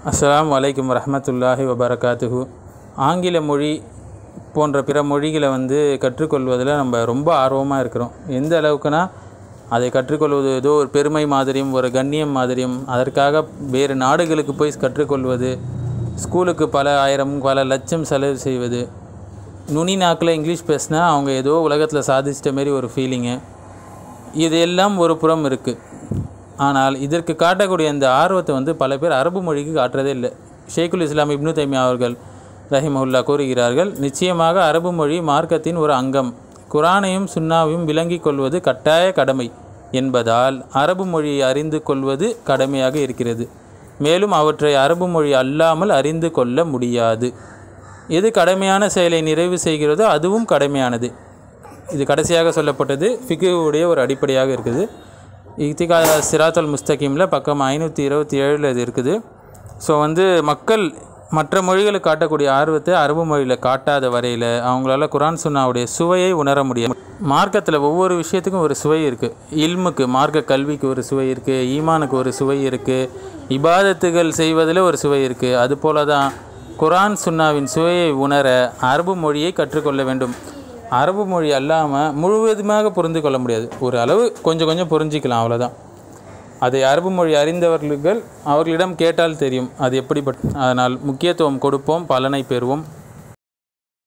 அஸ்ஸலாமு அலைக்கும் வரஹ்மத்துல்லாஹி வபரகாத்துஹு ஆங்கில மொழி போன்ற பிற மொழிகளை வந்து கற்றுக்கொள்வதில் நம்ம ரொம்ப ஆர்வமாக இருக்கிறோம் எந்த அளவுக்குனா அதை கற்றுக்கொள்வது ஏதோ ஒரு பெருமை மாதிரியும் ஒரு கண்ணியம் மாதிரியும் அதற்காக வேறு நாடுகளுக்கு போய் கற்றுக்கொள்வது ஸ்கூலுக்கு பல ஆயிரம் பல லட்சம் செலவு செய்வது நுனி நாக்கில் இங்கிலீஷ் பேசினா அவங்க ஏதோ உலகத்தில் சாதிச்சிட்ட மாரி ஒரு ஃபீலிங்கு இது எல்லாம் ஒரு புறம் இருக்குது ஆனால் இதற்கு காட்டக்கூடிய அந்த ஆர்வத்தை வந்து பல பேர் அரபு மொழிக்கு காட்டுறதே இல்லை ஷேகுல் இஸ்லாம் இப்னு தைமியா அவர்கள் ரஹிமஹுல்லா கூறுகிறார்கள் நிச்சயமாக அரபு மொழி மார்க்கத்தின் ஒரு அங்கம் குரானையும் சுன்னாவையும் விளங்கிக் கொள்வது கட்டாய கடமை என்பதால் அரபு மொழியை அறிந்து கொள்வது கடமையாக இருக்கிறது மேலும் அவற்றை அரபு மொழி அல்லாமல் அறிந்து கொள்ள முடியாது எது கடமையான செயலை நிறைவு செய்கிறதோ அதுவும் கடமையானது இது கடைசியாக சொல்லப்பட்டது ஃபிகுவுடைய ஒரு அடிப்படையாக இருக்குது இத்திகா சிராத்தல் முஸ்தகீமில் பக்கம் ஐநூற்றி இருபத்தி ஏழில் இது இருக்குது ஸோ வந்து மக்கள் மற்ற மொழிகளுக்கு காட்டக்கூடிய ஆர்வத்தை அரபு மொழியில் காட்டாத வரையில் அவங்களால குரான் சுன்னாவுடைய சுவையை உணர முடியும் மார்க்கத்தில் ஒவ்வொரு விஷயத்துக்கும் ஒரு சுவை இருக்குது இல்முக்கு மார்க்க கல்விக்கு ஒரு சுவை இருக்குது ஈமானுக்கு ஒரு சுவை இருக்குது இபாதத்துகள் செய்வதில் ஒரு சுவை இருக்குது அதுபோல தான் குரான் சுன்னாவின் சுவையை உணர அரபு மொழியை கற்றுக்கொள்ள வேண்டும் அரபு மொழி அல்லாமல் முழுவதுமாக புரிந்து கொள்ள முடியாது ஒரு அளவு கொஞ்சம் கொஞ்சம் புரிஞ்சிக்கலாம் அவ்வளோதான் அதை அரபு மொழி அறிந்தவர்கள் அவர்களிடம் கேட்டால் தெரியும் அது எப்படிப்பட்ட அதனால் முக்கியத்துவம் கொடுப்போம் பலனை பெறுவோம்